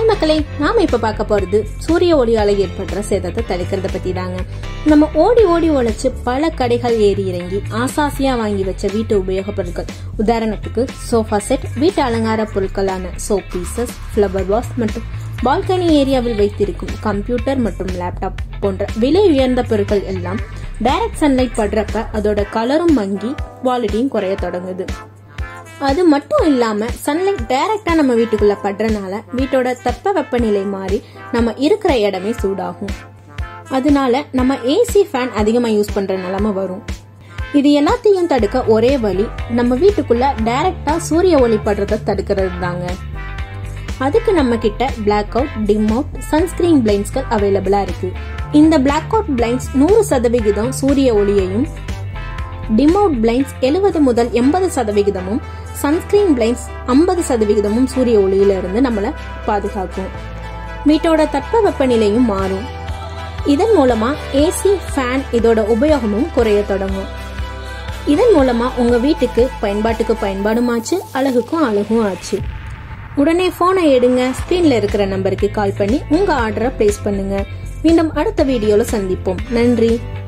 மக்களே நாம இப்ப பார்க்க போறது சூரிய ஒளியால ஏற்படுற சேதத்தை தடுக்கிறத பத்தி தாங்க நம்ம ஓடி ஓடி உழைச்சு பல கடைகள் ஏறி இறங்கி ஆசாசியா வாங்கி வச்ச வீட்டு உபயோகப் பொருட்கள் உதாரணத்துக்கு சோஃபா செட் வீட்டு அலங்கார பொருட்களான சோப் பீசஸ் ஃபிளவர் வாஸ் மற்றும் பால்கனி ஏரியாவில் வைத்திருக்கும் கம்ப்யூட்டர் மற்றும் லேப்டாப் போன்ற விலை உயர்ந்த பொருட்கள் எல்லாம் டைரக்ட் சன்லைட் படுறப்ப அதோட கலரும் மங்கி குவாலிட்டியும் குறைய தொடங்குது அது மட்டும் இல்லாம சன்லைட் டைரக்டா நம்ம வீட்டுக்குள்ள படுறனால வீட்டோட தட்ப வெப்பநிலை மாறி நம்ம இருக்கிற இடமே சூடாகும் அதனால நம்ம ஏசி ஃபேன் அதிகமா யூஸ் பண்ற நிலைமை வரும் இது எல்லாத்தையும் தடுக்க ஒரே வழி நம்ம வீட்டுக்குள்ள டைரக்டா சூரிய ஒளி படுறத தடுக்கிறது தாங்க அதுக்கு நம்ம கிட்ட black out dim out sunscreen பிளைண்ட்ஸ்கள் அவைலபிளா இருக்கு இந்த பிளாக் அவுட் பிளைண்ட்ஸ் நூறு சதவிகிதம் சூரிய ஒளியையும் டிம் அவுட் பிளைண்ட்ஸ் எழுபது முதல் எண்பது சதவிகிதமும் சன்ஸ்கிரீன் பிளைண்ட்ஸ் ஐம்பது சதவிகிதமும் சூரிய ஒளியில இருந்து நம்மளை பாதுகாக்கும் வீட்டோட தட்ப வெப்பநிலையும் மாறும் இதன் மூலமா ஏசி ஃபேன் இதோட உபயோகமும் குறைய தொடங்கும் இதன் மூலமா உங்க வீட்டுக்கு பயன்பாட்டுக்கு பயன்பாடுமாச்சு அழகுக்கும் அழகும் ஆச்சு உடனே போனை எடுங்க ஸ்கிரீன்ல இருக்கிற நம்பருக்கு கால் பண்ணி உங்க ஆர்டரை பிளேஸ் பண்ணுங்க மீண்டும் அடுத்த வீடியோல சந்திப்போம் நன்றி